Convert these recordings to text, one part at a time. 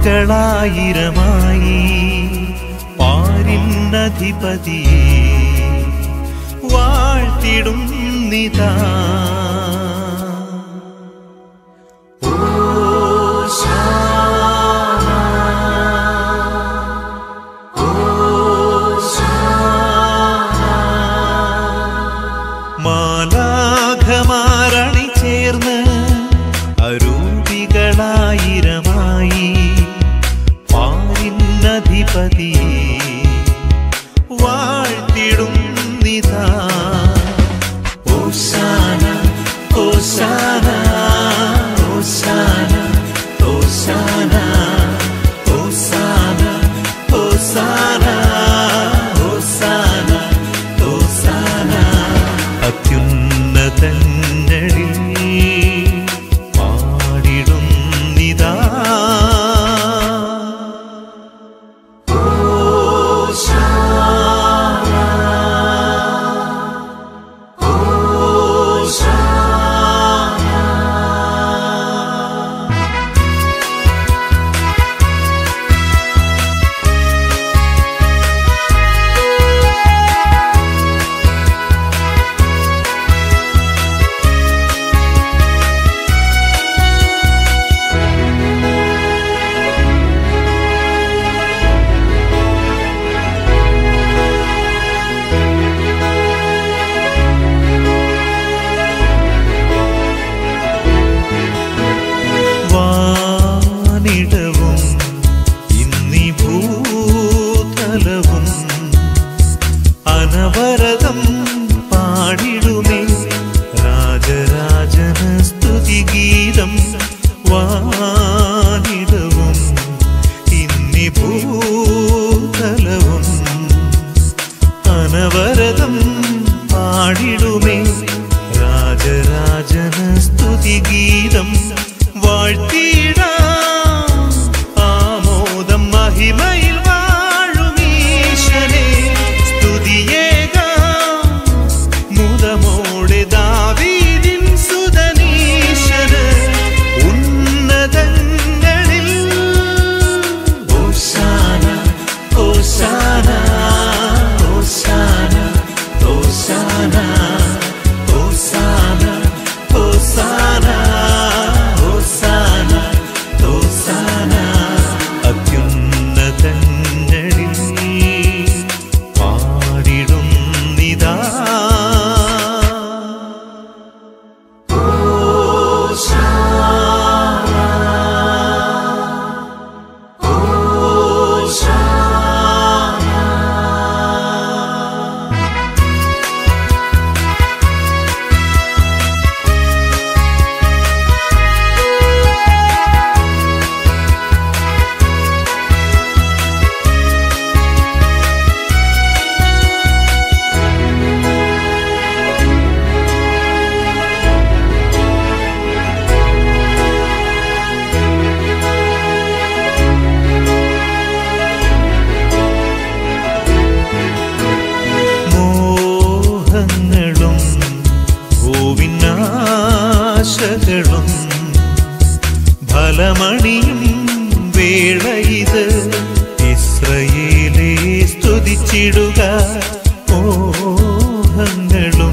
ആരൂപികളായിരമായി പാരിന്നധിപതിയെ വാഴ്ത്തിടും നിതാ മാലാഘമാരണി ചേർന്ന് അരൂപികളായിരമായി പാരിന്നധിപതിയെ വാഴ്ത്തിടും നിതാ ഓശാന ഓശാന ഓശാന ഓശാന ഓശാന ഓശാന ഓശാന ഓശാന അത്യുന്നതങ്ങളിൽ പാടിടും നിതാ വാനിടവും ഇന്നി ഭൂതലവും അനവരതം പാടിടുമേ രാജരാജന സ്തുതിഗീതം വാനിടവും ഇന്നി ഭൂതലവും അനവരതം പാടിടുമേ രാജരാജന സ്തുതിഗീതം വാഴ്ത്തിയിടാം ആമോദം മഹിമയിൽ വാഴുമീശനെ സ്തുതിയേകാം മുതമോടെ ദാവീദിൻ സുതനീശന് ഉന്നതങ്ങളിൽ ഓശാന ഓശാന ഓശാന ഓശാന ഓശാന ഓശാന ഓശാന ഓശാന അത്യുന്നതങ്ങളിൽ പാടിടും നിതാ മോഹങ്ങളും ഭൂവിനാശകളും ഫലമണിയും വേള ഇത് ഇസ്രയേലെ സ്തുതിച്ചിടുക മോഹങ്ങളും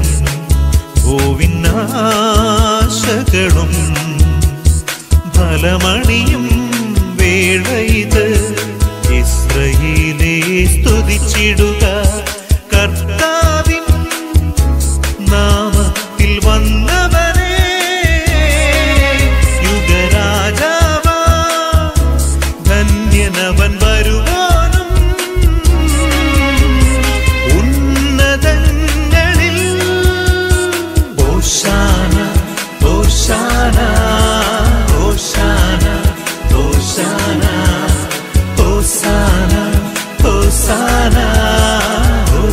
ഭൂവിനാശകളും ഫലമണിയും വേള ഇത് ഇസ്രയേലെ സ്തുതിച്ചിടുക കർത്താവിൻ നാമത്തിൽ വന്നവനെ യുഗരാജാവാ ധന്യനവൻ വരുവാനും ഉന്നതങ്ങളിൽ ഓശാന ഓശാന ഓശാന ഓശാന ഓശാന ഓശാന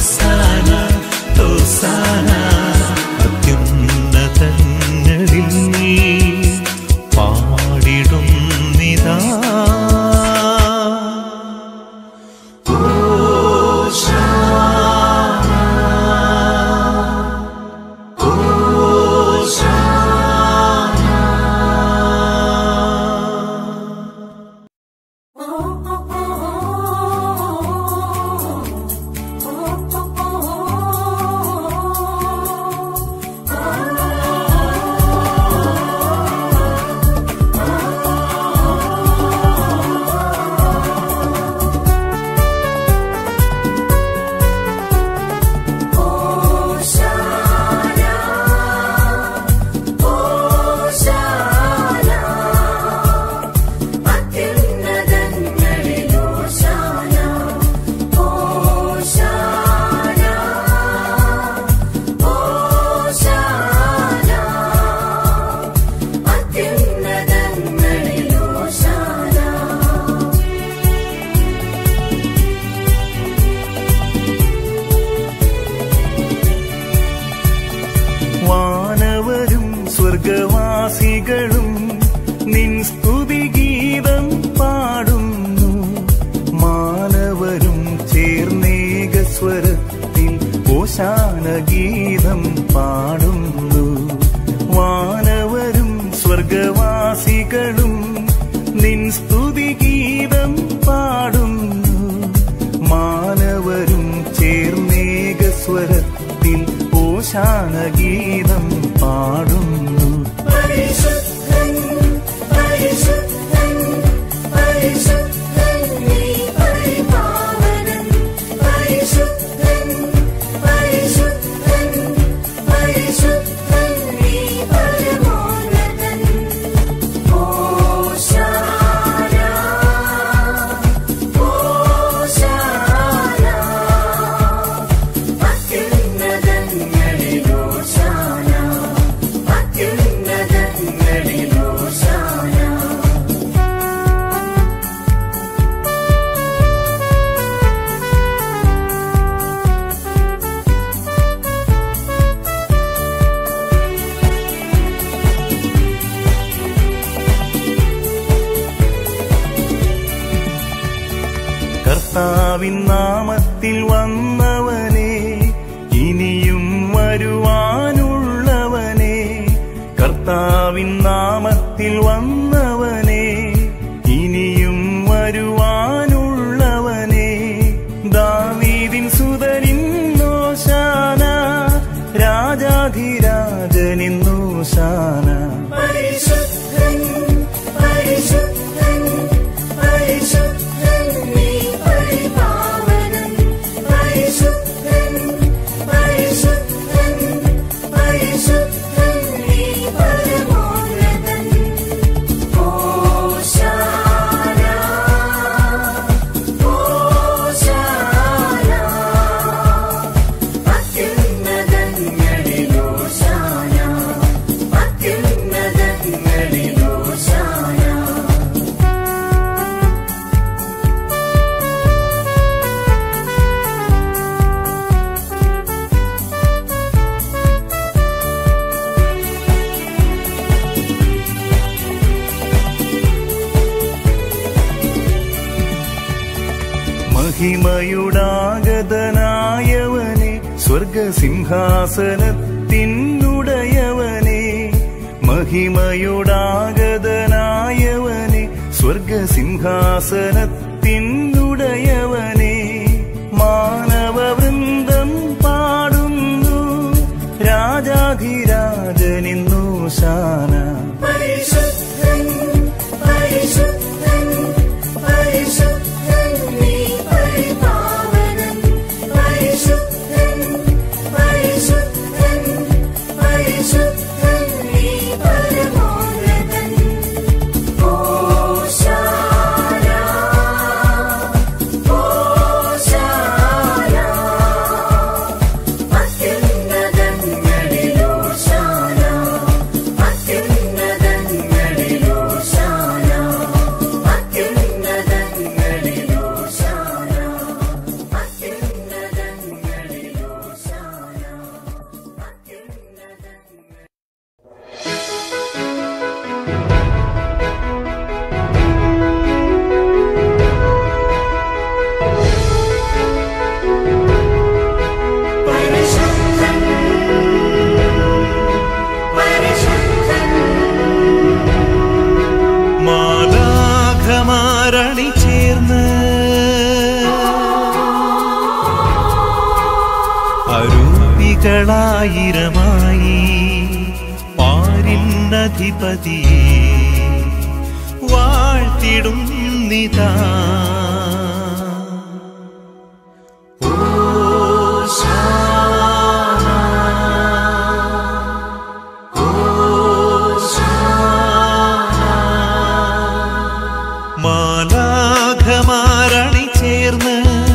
ഗീതം പാടുന്നു വാനവരും സ്വർഗവാസികളും നിൻ സ്തുതി ഗീതം പാടുന്നു മാനവരും ചേർന്നേക സ്വരത്തിൽ ഓശാന ഗീതം പാടുന്നു പരിശുദ്ധൻ പരിശുദ്ധൻ പരിശുദ്ധൻ നീ പരിപാവനൻ പരിശുദ്ധൻ പരിശുദ്ധൻ പരിശുദ്ധൻ നീ പരമോന്നതൻ ഓശാന ഓശാന അത്യുന്നതങ്ങളിൽ ഓശാന അത്യുന്നതങ്ങളിൽ ഓശാന കർത്താവിൻ നാമത്തിൽ വന്നവനെ ഇനിയും വരുവാനുള്ളവനെ കർത്താവിൻ നാമത്തിൽ വന്നവനെ ഇനിയും വരുവാനുള്ളവനെ ദാവീദിൻ സുതരിൻ നോശാന രാജാധിരാജനിൻ നോശാന പരിശുദ്ധൻ പരിശുദ്ധൻ പരിശുദ്ധൻ നീ പരിപാവനൻ പരിശുദ്ധൻ പരിശുദ്ധൻ പരിശുദ്ധൻ നീ പരമോന്നതൻ ഓശാന ഓശാന അത്യുന്നതങ്ങളിൽ ഓശാന അത്യുന്നതങ്ങളിൽ ഓശാന മഹിമയുടാഗതനായവനെ സ്വർഗസിംഹാസനത്തിനുടയവനെ മഹിമയുടാഗതനായവനെ സ്വർഗസിംഹാസനത്തിനുടയവനെ മാനവവൃന്ദം പാടുന്നു രാജാധിരാജനിന്നു ശാന പരിശുദ്ധൻ പരിശുദ്ധൻ പരിശുദ്ധൻ നീ പരിപാവനൻ പരിശുദ്ധൻ പരിശുദ്ധൻ പരിശുദ്ധൻ നീ പരമോന്നതൻ ഓശാന ഓശാന അത്യുന്നതങ്ങളിൽ ഓശാന അത്യുന്നതങ്ങളിൽ ഓശാന അത്യുന്നതങ്ങളിൽ ഓശാന അത്യുന്നതങ്ങളിൽ ഓശാന അത്യുന്നതങ്ങളിൽ പരിശുദ്ധൻ പരിശുദ്ധൻ മാലാഖമാരണി ചേർന്ന് അരൂപികളായിരമായി പാരിന്നധിപതിയെ വാഴ്ത്തിടും നിതാ മാലാഖമാരണി ചേർന്ന്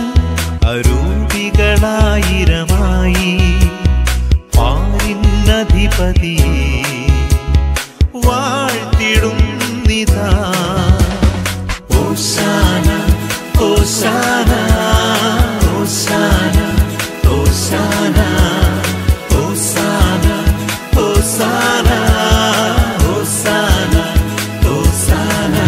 അരൂപികളായിരമായി പാരിന്നധിപതിയെ വാഴ്ത്തിടും നിതാ ഓശാന ഓശാന ഓശാന ഓശാന ഓശാന ഓശാന ഓശാന ഓശാന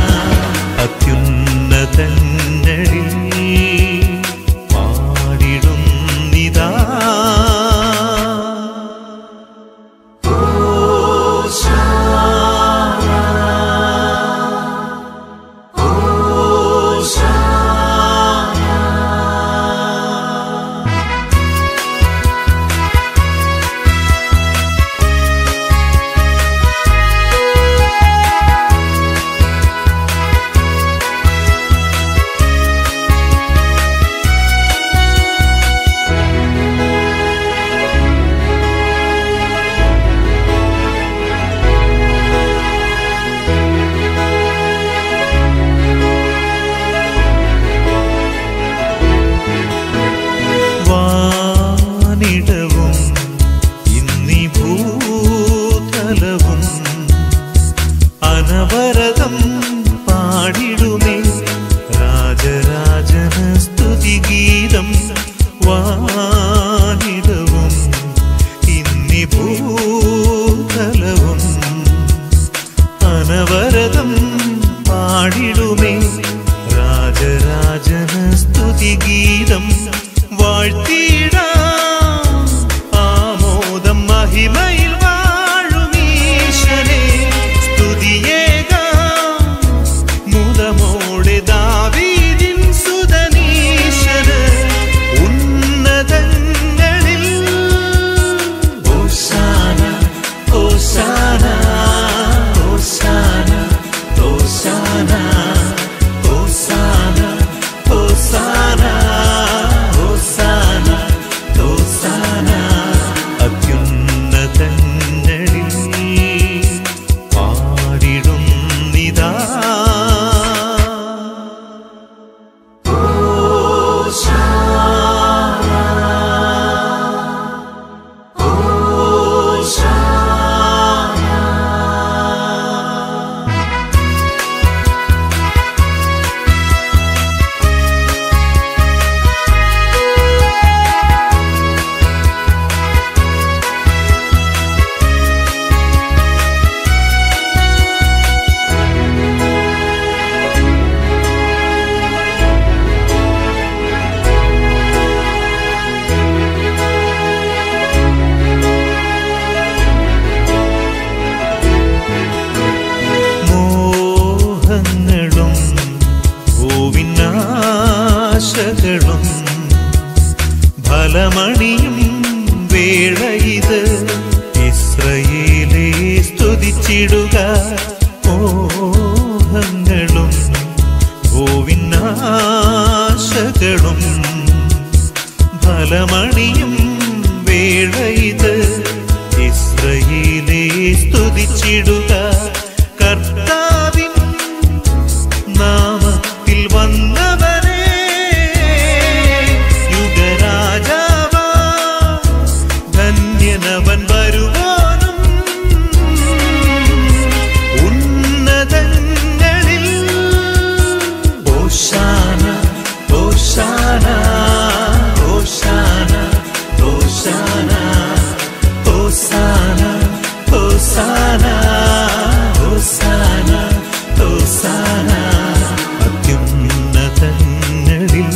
അത്യുന്നതങ്ങളിൽ പാടിടും നിതാ ഗീതം വാഴ്ത്തിടാം ആമോദം മഹിമയിൽ വാഴുമീശനെ സ്തുതിയേകാം മുതമോടെ ദാവീദിൻ സുതനീശന് ഉന്നതങ്ങളിൽ ഓശാന ഓശാന ഓശാന ഓശാന ഓശാന ഓശാന ഓശാന ഓശാന അത്യുന്നതങ്ങളിൽ പാടിടുന്നിതാ മോഹങ്ങളും ഭൂവിനാശകളും ഫലമണിയും വേള ഇത് ഇസ്രയേലെ സ്തുതിച്ചിടുക മോഹങ്ങളും ഭൂവിനാശകളും ഫലമണിയും വേള ഇത് ഇസ്രയേലെ സ്തുതിച്ചിടുക കർത്താവിൻ നാമത്തിൽ വന്നവനെ യുഗരാജാവാ ധന്യനവൻ വരുവാനും ഉന്നതങ്ങളിൽ ഓശാന ഓശാന ഓശാന ഓശാന ഓശാന ഓശാന ഓശാന ഓശാന അത്യുന്നതങ്ങളിൽ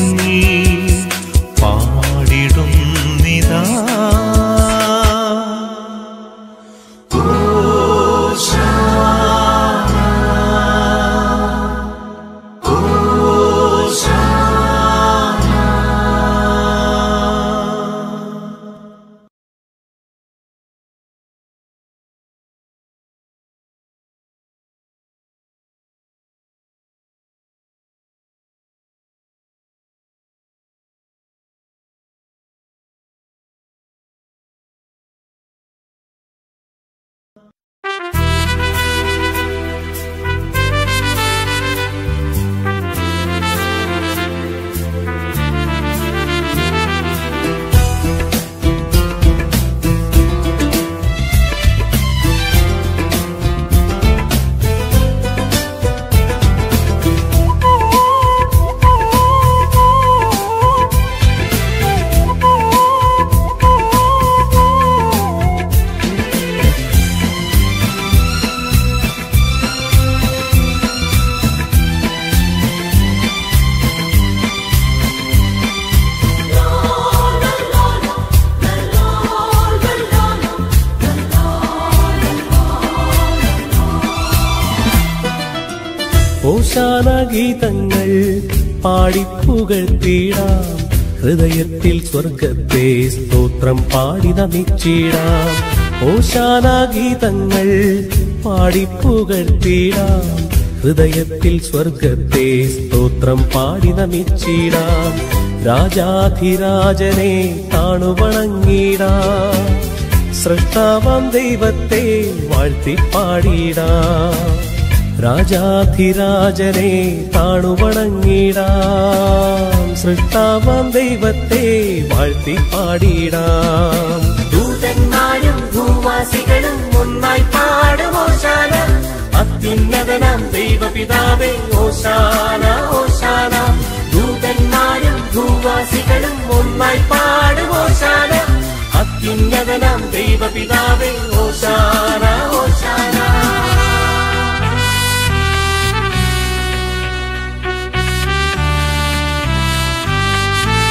പാടിടുന്നിതാ ഓശാന ഗീതങ്ങൾ പാടിപ്പുകഴ്ത്തിടാം ഹൃദയത്തിൽ സ്വർഗത്തെ സ്തോത്രം പാടി നമിച്ചിടാം ഓശാന ഗീതങ്ങൾ പാടിപ്പുകഴ്ത്തിടാം ഹൃദയത്തിൽ സ്വർഗത്തെ സ്തോത്രം പാടി നമിച്ചിടാം രാജാധിരാജനെ കാണുവണങ്ങിടാം സൃഷ്ടാവാം ദൈവത്തെ വാഴ്ത്തിപ്പാടിടാം രാജാധിരാജനെ കാണുവണങ്ങിടാം സൃഷ്ടാവാം ദൈവത്തെ വാഴ്ത്തിപ്പാടിടാം ദൂതന്മാരും ഭൂവാസികളും ഒന്നായി പാടും ഓശാന അത്യുന്നതനാം ദൈവപിതാവേ ഓശാന ഓശാന ദൂതന്മാരും ഭൂവാസികളും ഒന്നായി പാടും ഓശാന അത്യുന്നതനാം ദൈവപിതാവേ ഓശാന ഓശാന ഓശാന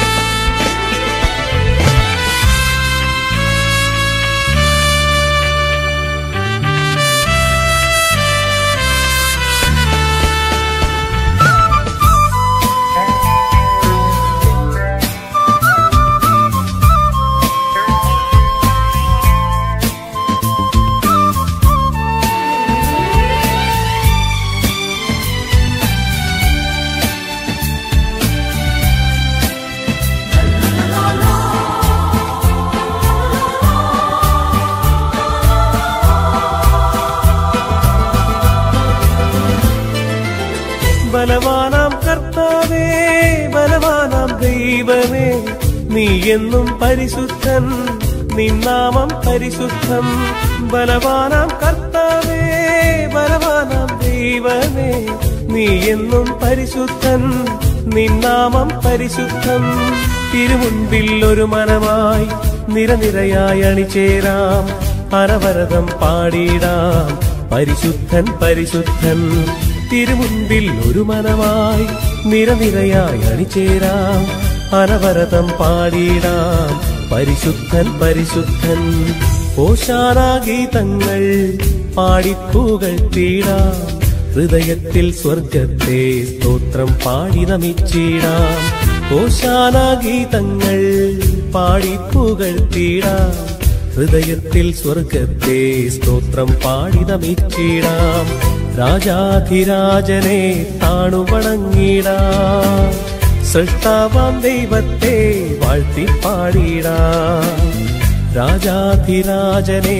ബലവാനാം കർത്താവേ ബലവാനാം ദൈവമേ നീ എന്നും പരിശുദ്ധൻ നിന്നാമം പരിശുദ്ധം ബലവാനാം കർത്താവേ ബലവാനാം ദൈവമേ നീ എന്നും പരിശുദ്ധൻ നിന്നാമം പരിശുദ്ധം തിരുമുൻപിൽ ഒരു മനമായി നിരനിരയായി അണിചേരാം അനവരതം പാടിയിടാം പരിശുദ്ധൻ പരിശുദ്ധൻ തിരുമുൻപിൽ ഒരു മനമായി നിരനിരയായി അണിചേരാം അനവരതം പാടിയിടാം പരിശുദ്ധൻ പരിശുദ്ധൻ ഓശാനാഗീതങ്ങൾ പാടിപ്പൂകൾ തീടാം ഹൃദയത്തിൽ സ്വർഗത്തെ സ്തോത്രം പാടി നമിച്ചിടാം ഓശാനാഗീതങ്ങൾ പാടിപ്പൂകൾ തീടാം ഹൃദയത്തിൽ സ്വർഗത്തെ സ്തോത്രം പാടി നമിച്ചിടാം രാജാധിരാജനെ താണുവണങ്ങിടാം സൃഷ്ടാവാം ദൈവത്തെ വാഴ്ത്തി പാടിടാം രാജാധിരാജനെ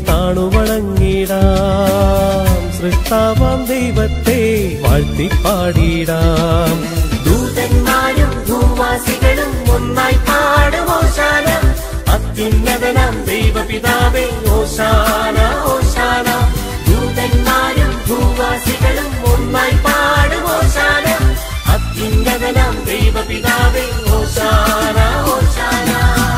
താണുവണങ്ങിടാം സൃഷ്ടാവാം ദൈവത്തെ വാഴ്ത്തി പാടിടാം ദൂതന്മാരും ഭൂവാസികളും ഒന്നായി പാടും ഓശാന അത്യുന്നതനം ദൈവപിതാവേ ഓശാന ഓശാന ദൂതന്മാരും ഭൂവാസികളും ഒന്നായി പാടും ഓശാന അത്യുന്നതനം ദൈവപിതാവേ ഓശാന ഓശാന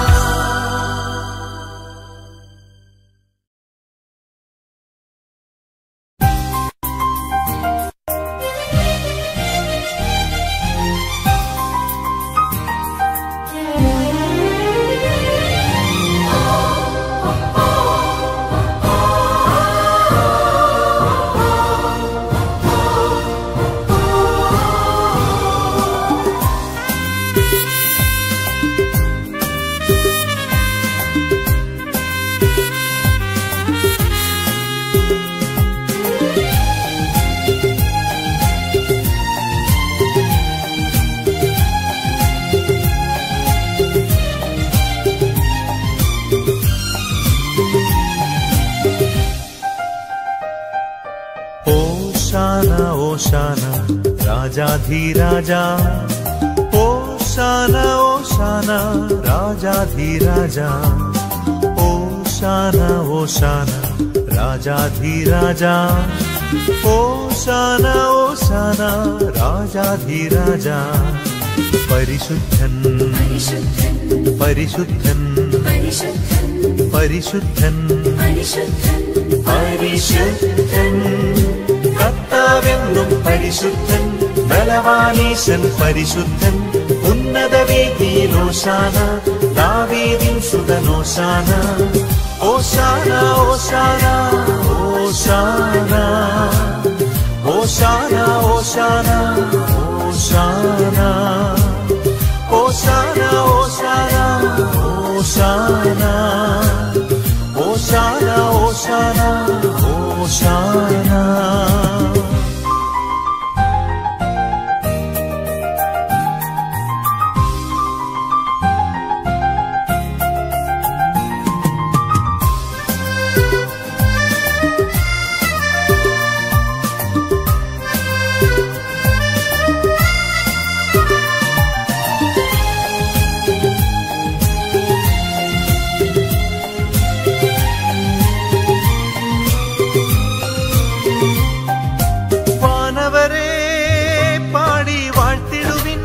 ഓശാന ഓശാന രാജാധിരാജ ഓശാന ഓശാന രാജാധിരാജ ഓശാന ഓശാന രാജാധിരാജ ഓശാന ഓശാന രാജാധിരാജ പരിശുദ്ധൻ പരിശുദ്ധൻ പരിശുദ്ധൻ പരിശുദ്ധൻ കർത്താവെന്നും പരിശുദ്ധൻ ബലവാനീശൻ പരിശുദ്ധൻ ഉന്നത വേദിയിലോശാന ദാവീദിൻ സുതനോശാന ഓശാന ഓശാന ഓശാന ഓശാന ഓശാന ഓശാന ഓശാന ഓശാന ഓശാന ഓശാന ഓശാന ഓശാന വാനവരെ പാടി വാഴ്ത്തിടുവിൻ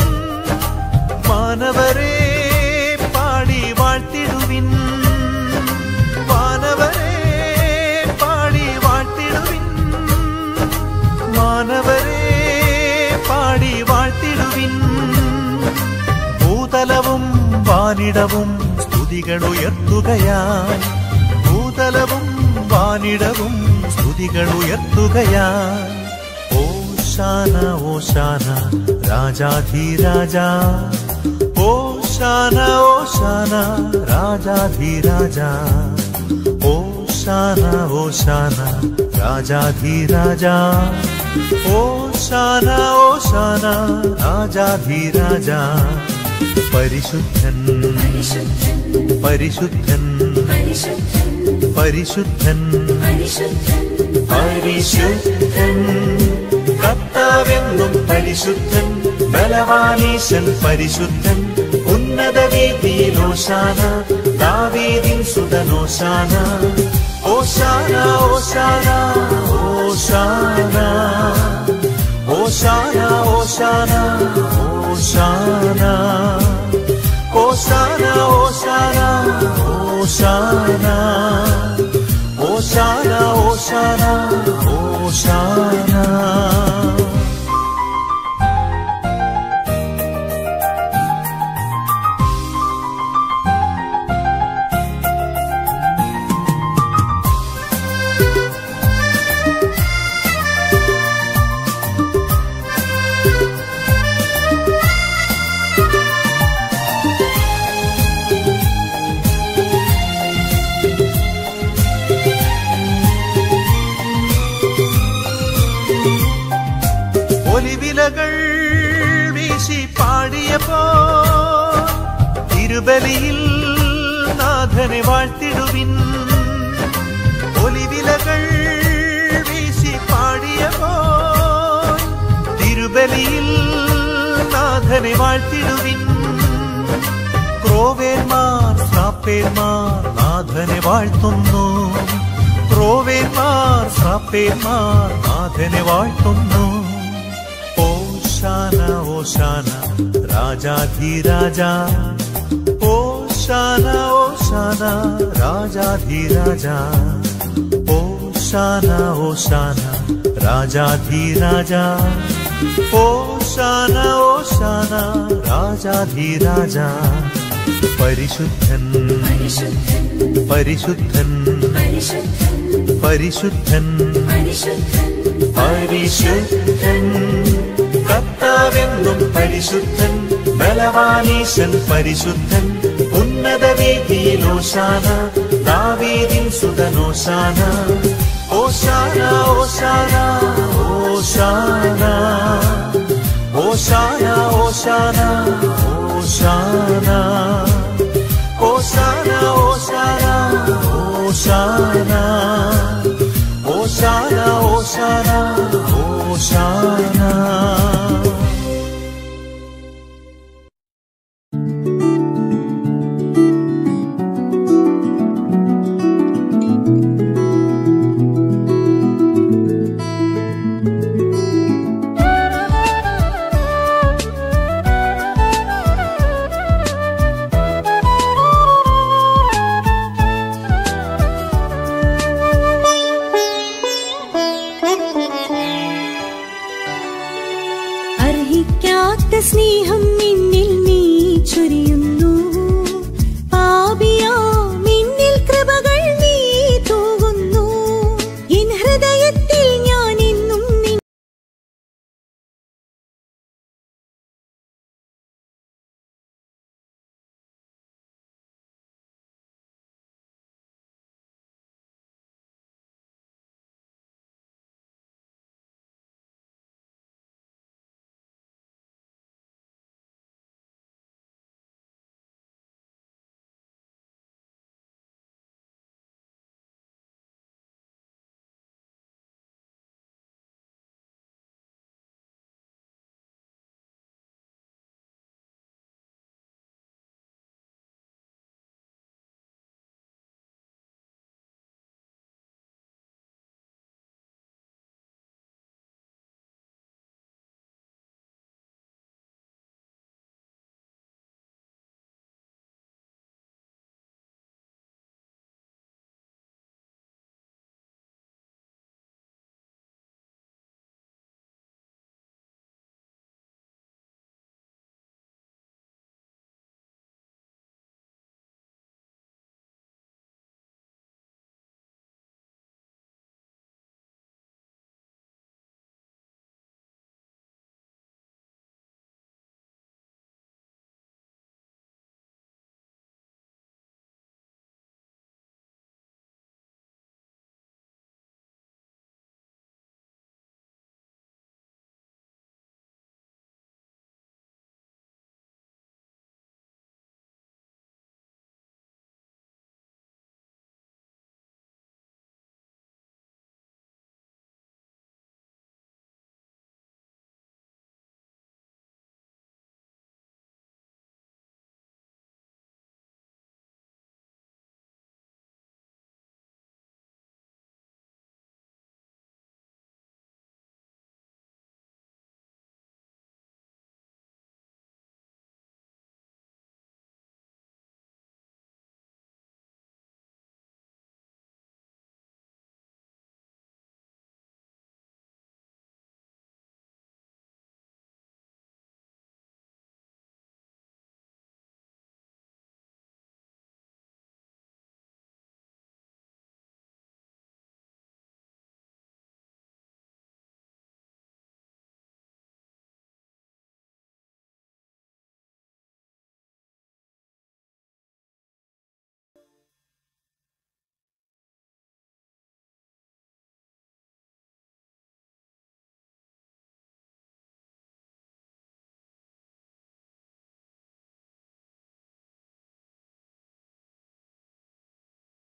വാനവരെ പാടി വാഴ്ത്തിടുവിൻ വാനവരെ പാടി വാഴ്ത്തിടുവിൻ മാനവരെ പാടി വാഴ്ത്തിടുവിൻ ഭൂതലവും വാനിടവും സ്തുതികളുയർത്തുകയായി ഭൂതലവും വാനിടവും സ്തുതികളുയർത്തുകയായി ഓശാന ഓശാന രാജാധിരാജ ഓശാന ഓശാന രാജാധിരാജ ഓശാന ഓശാന രാജാധിരാജ ഓശാന ഓശാന രാജാധിരാജ പരിശുദ്ധൻ പരിശുദ്ധൻ പരിശുദ്ധൻ പരിശുദ്ധൻ കർത്താവെന്നും പരിശുദ്ധൻ ബലവാനീശൻ പരിശുദ്ധൻ ഉന്നത വീതിയിലോശാന ദാവീദിൻ സുതനോശാന ഓശാന ഓശാന ഓശാന ഓശാന ഓശാന ഓശാന ഓശാന ഓശാന ഓശാന ഓശാന ഓശാന ഓശാന ഒലിവിലകൾ വീശി പാടിയപ്പോ തിരുബലിയിൽ നാഥനെ വാഴ്ത്തിടുവിൻ ഒലിവിലകൾ വീശി പാടിയപ്പോ തിരുബലിയിൽ നാഥനെ വാഴ്ത്തിടുവിൻ ക്രോവേന്മാർ ശ്രാപ്പേന്മാർ നാഥനെ വാഴ്ത്തുന്നു ക്രോവേന്മാർ ശ്രാപ്പേന്മാർ നാഥനെ വാഴ്ത്തുന്നു ഓശാന ഓശാന രാജാധിരാജ ഓശാന ഓശാന രാജാധിരാജ ഓശാന ഓശാന രാജാധിരാജ ഓശാന ഓശാന രാജാധിരാജ പരിശുദ്ധൻ പരിശുദ്ധൻ പരിശുദ്ധൻ പരിശുദ്ധൻ കർത്താവെന്നും പരിശുദ്ധൻ ബലവാനീശൻ പരിശുദ്ധൻ ഉന്നത വീതിയിലോശാന ദാവീദിൻ സുതനോശാന ഓശാന ഓശാന ഓശാന ഓശാന ഓശാന ഓശാന ഓശാന ഓശാന ഓശാന ഓശാന ഓശാന ഓശാന